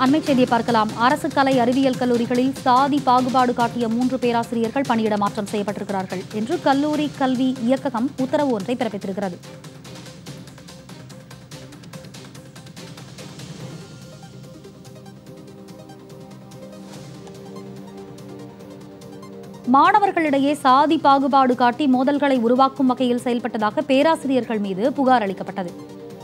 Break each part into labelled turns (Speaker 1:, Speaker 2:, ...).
Speaker 1: அண்மைச் செய்தியை பார்க்கலாம் அரசு கலை அறிவியல் கல்லூரிகளில் சாதி பாகுபாடு காட்டிய மூன்று பேராசிரியர்கள் பணியிட மாற்றம் செய்யப்பட்டிருக்கிறார்கள் என்று கல்லூரி கல்வி இயக்ககம் உத்தரவு ஒன்றை பிறப்பித்திருக்கிறது மாணவர்களிடையே சாதி பாகுபாடு காட்டி மோதல்களை உருவாக்கும் வகையில் செயல்பட்டதாக பேராசிரியர்கள் மீது புகார் அளிக்கப்பட்டது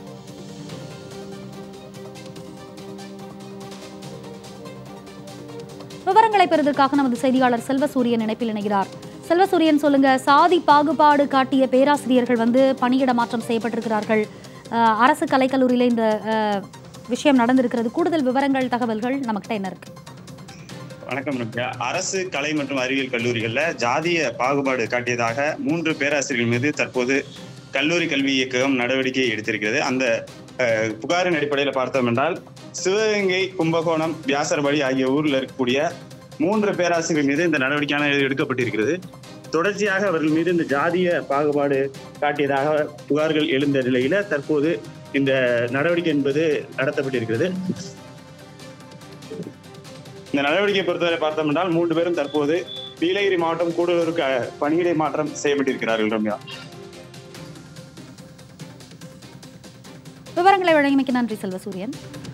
Speaker 1: விவரங்களை பெறுவதற்காக நமது செய்தியாளர் செல்வசூரியன் இணைப்பில் இணைகிறார் செல்வசூரியன் சொல்லுங்க சாதி பாகுபாடு காட்டிய பேராசிரியர்கள் வந்து பணியிட மாற்றம் செய்யப்பட்டிருக்கிறார்கள் அஹ், அரசு கலைக்கல்லூரியில் இந்த அஹ், விஷயம் நடந்திருக்கிறது கூடுதல் விவரங்கள் தகவல்கள் நம்மகிட்ட என்ன இருக்கு
Speaker 2: வணக்கம் நித்யா. அரசு கலை மற்றும் அறிவியல் கல்லூரிகள்ல ஜாதிய பாகுபாடு காட்டியதாக மூன்று பேராசிரியர்கள் மீது தற்போது கல்லூரி கல்வி இயக்ககம் நடவடிக்கை எடுத்திருக்கிறது அந்த அஹ், புகாரின் அடிப்படையில் பார்த்தோம் என்றால் சிவகங்கை கும்பகோணம் வியாசர்பாடி ஆகிய ஊரில் இருக்கக்கூடிய மூன்று பேராசிரியர்கள் மீது இந்த நடவடிக்கையான எடுக்கப்பட்டிருக்கிறது தொடர்ச்சியாக அவர்கள் மீது இந்த ஜாதிய பாகுபாடு காட்டியதாக புகார்கள் எழுந்த நிலையில தற்போது இந்த நடவடிக்கை என்பது நடத்தப்பட்டிருக்கிறது இந்த நடவடிக்கையை பொறுத்தவரை பார்த்தோம் என்றால் மூன்று பேரும் தற்போது நீலகிரி மாவட்டம் கூடலூருக்கு அஹ், பணியிடை மாற்றம் செய்யப்பட்டிருக்கிறார்கள் ரம்யா
Speaker 1: விவரங்களை வழங்கியமைக்கு நன்றி செல்வசூரியன்